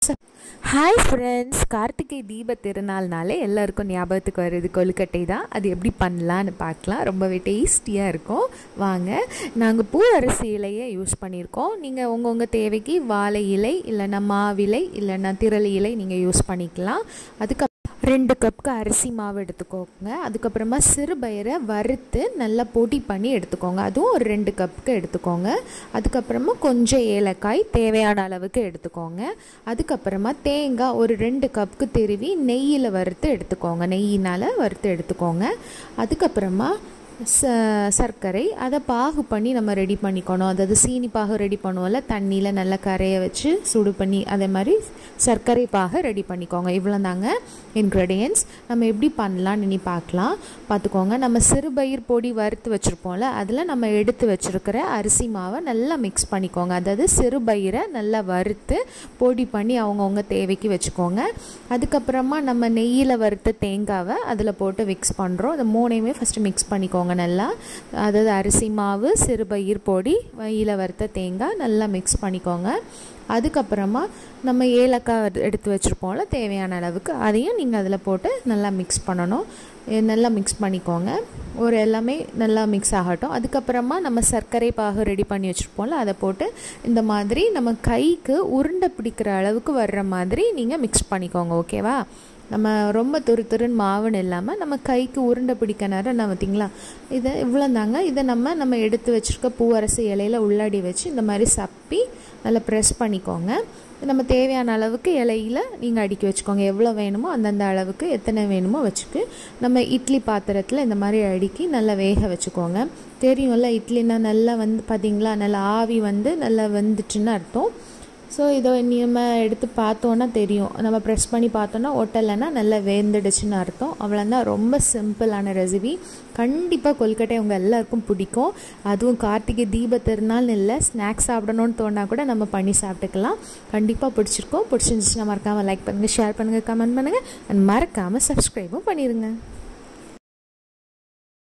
hi friends Karthigai தீப திருநாள்னாலே எல்லாருக்கும் ஞாபகத்துக்கு வருது கொழுக்கட்டை தான் அது எப்படி பண்ணலான்னு பார்க்கலாம் ரொம்பவே டேஸ்டியாக இருக்கும் வாங்க நாங்கள் பூ அரிசி இலையை யூஸ் பண்ணியிருக்கோம் நீங்கள் உங்கள் உங்கள் தேவைக்கு வாழை இலை இல்லைன்னா மாவிலை இல்லைன்னா திரளி இலை நீங்கள் யூஸ் பண்ணிக்கலாம் அதுக்கு ரெண்டு கப்புக்கு அரிசி மாவு எடுத்துக்கோங்க அதுக்கப்புறமா சிறுபயிரை வறுத்து நல்லா பொடி பண்ணி எடுத்துக்கோங்க அதுவும் ஒரு ரெண்டு கப்புக்கு எடுத்துக்கோங்க அதுக்கப்புறமா கொஞ்சம் ஏலக்காய் தேவையான அளவுக்கு எடுத்துக்கோங்க அதுக்கப்புறமா தேங்காய் ஒரு ரெண்டு கப்புக்கு திருவி நெய்யில் வறுத்து எடுத்துக்கோங்க நெய்யினால் வறுத்து எடுத்துக்கோங்க அதுக்கப்புறமா ச சர்க்கரை அதை பாகு பண்ணி நம்ம ரெடி பண்ணிக்கணும் அதாவது சீனி பாகு ரெடி பண்ணுவோம்ல தண்ணியில் நல்லா கரைய வச்சு சுடு பண்ணி அதே மாதிரி சர்க்கரை பாகை ரெடி பண்ணிக்கோங்க இவ்வளோ தாங்க இன்க்ரீடியன்ஸ் நம்ம எப்படி பண்ணலான்னு இனி பார்க்கலாம் பார்த்துக்கோங்க நம்ம சிறுபயிர் பொடி வறுத்து வச்சுருப்போம்ல அதில் நம்ம எடுத்து வச்சுருக்கிற அரிசி மாவை நல்லா மிக்ஸ் பண்ணிக்கோங்க அதாவது சிறுபயிரை நல்லா வறுத்து பொடி பண்ணி அவங்கவுங்க தேவைக்கு வச்சுக்கோங்க அதுக்கப்புறமா நம்ம நெய்யில் வறுத்த தேங்காவை அதில் போட்டு மிக்ஸ் பண்ணுறோம் இந்த மூணையுமே ஃபஸ்ட்டு மிக்ஸ் பண்ணிக்கோங்க வச்சுக்கோங்க நல்லா அதாவது அரிசி மாவு சிறுபயிர் பொடி வெயில வறுத்த தேங்காய் நல்லா மிக்ஸ் பண்ணிக்கோங்க அதுக்கப்புறமா நம்ம ஏலக்காய் எடுத்து வச்சுருப்போம்ல தேவையான அளவுக்கு அதையும் நீங்கள் அதில் போட்டு நல்லா மிக்ஸ் பண்ணணும் நல்லா மிக்ஸ் பண்ணிக்கோங்க ஒரு எல்லாமே நல்லா மிக்ஸ் ஆகட்டும் அதுக்கப்புறமா நம்ம சர்க்கரை பாகு ரெடி பண்ணி வச்சுருப்போம்ல அதை போட்டு இந்த மாதிரி நம்ம கைக்கு உருண்டை பிடிக்கிற அளவுக்கு வர்ற மாதிரி நீங்கள் மிக்ஸ் பண்ணிக்கோங்க ஓகேவா நம்ம ரொம்ப துரு துருன்னு மாவுன்னு இல்லாமல் நம்ம கைக்கு உருண்டை பிடிக்க நேரம் நான் பார்த்திங்களா இதை இவ்வளோ தாங்க இதை நம்ம நம்ம எடுத்து வச்சுருக்க பூவரசு இலையில் உள்ளாடி வச்சு இந்த மாதிரி சப்பி நல்லா ப்ரெஸ் பண்ணிக்கோங்க நம்ம தேவையான அளவுக்கு இலையில் நீங்கள் அடுக்கி வச்சுக்கோங்க எவ்வளோ வேணுமோ அந்தந்த அளவுக்கு எத்தனை வேணுமோ வச்சுக்கு நம்ம இட்லி பாத்திரத்தில் இந்த மாதிரி அடுக்கி நல்லா வேக வச்சுக்கோங்க தெரியும்ல இட்லினா நல்லா வந்து பார்த்திங்களா நல்லா ஆவி வந்து நல்லா வந்துச்சுன்னு அர்த்தம் ஸோ இதை நம்ம எடுத்து பார்த்தோன்னா தெரியும் நம்ம ப்ரெஸ் பண்ணி பார்த்தோன்னா ஒட்டலைன்னா நல்லா வேந்துடுச்சுன்னு அர்த்தம் அவ்வளோதான் ரொம்ப சிம்பிளான ரெசிபி கண்டிப்பாக கொல்கட்டை உங்கள் எல்லாருக்கும் பிடிக்கும் அதுவும் கார்த்திகை தீப திருநாள்னு இல்லை ஸ்நாக்ஸ் சாப்பிடணும்னு தோணா கூட நம்ம பண்ணி சாப்பிட்டுக்கலாம் கண்டிப்பாக பிடிச்சிருக்கோம் பிடிச்சிருந்துச்சுன்னா மறக்காமல் லைக் பண்ணுங்கள் ஷேர் பண்ணுங்கள் கமெண்ட் பண்ணுங்கள் அண்ட் மறக்காமல் சப்ஸ்கிரைபும் பண்ணிடுங்க